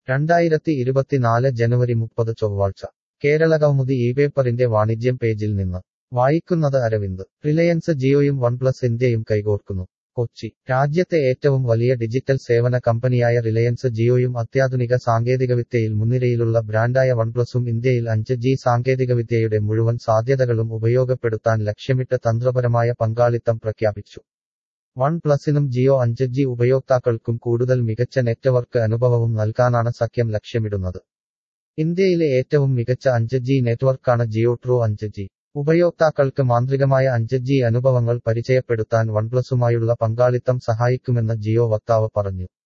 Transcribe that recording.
രണ്ടായിരത്തി ഇരുപത്തിനാല് ജനുവരി മുപ്പത് ചൊവ്വാഴ്ച കേരള കൗമുദി ഈ പേപ്പറിന്റെ വാണിജ്യം പേജിൽ നിന്ന് വായിക്കുന്നത് അരവിന്ദ് റിലയൻസ് ജിയോയും വൺപ്ലസ് ഇന്ത്യയും കൈകോർക്കുന്നു കൊച്ചി രാജ്യത്തെ ഏറ്റവും വലിയ ഡിജിറ്റൽ സേവന കമ്പനിയായ റിലയൻസ് ജിയോയും അത്യാധുനിക സാങ്കേതികവിദ്യയിൽ മുൻനിരയിലുള്ള ബ്രാൻഡായ വൺപ്ലസും ഇന്ത്യയിൽ അഞ്ച് ജി സാങ്കേതികവിദ്യയുടെ മുഴുവൻ സാധ്യതകളും ഉപയോഗപ്പെടുത്താൻ ലക്ഷ്യമിട്ട് തന്ത്രപരമായ പങ്കാളിത്തം പ്രഖ്യാപിച്ചു വൺ പ്ലസിനും ജിയോ അഞ്ച് ജി ഉപയോക്താക്കൾക്കും കൂടുതൽ മികച്ച നെറ്റ്വർക്ക് അനുഭവവും നൽകാനാണ് സഖ്യം ലക്ഷ്യമിടുന്നത് ഇന്ത്യയിലെ ഏറ്റവും മികച്ച അഞ്ച് ജി നെറ്റ്വർക്കാണ് ജിയോ ട്രൂ അഞ്ച് ജി ഉപയോക്താക്കൾക്ക് മാന്ത്രികമായ അഞ്ച് ജി അനുഭവങ്ങൾ പരിചയപ്പെടുത്താൻ വൺപ്ലസുമായുള്ള പങ്കാളിത്തം സഹായിക്കുമെന്ന് ജിയോ വക്താവ് പറഞ്ഞു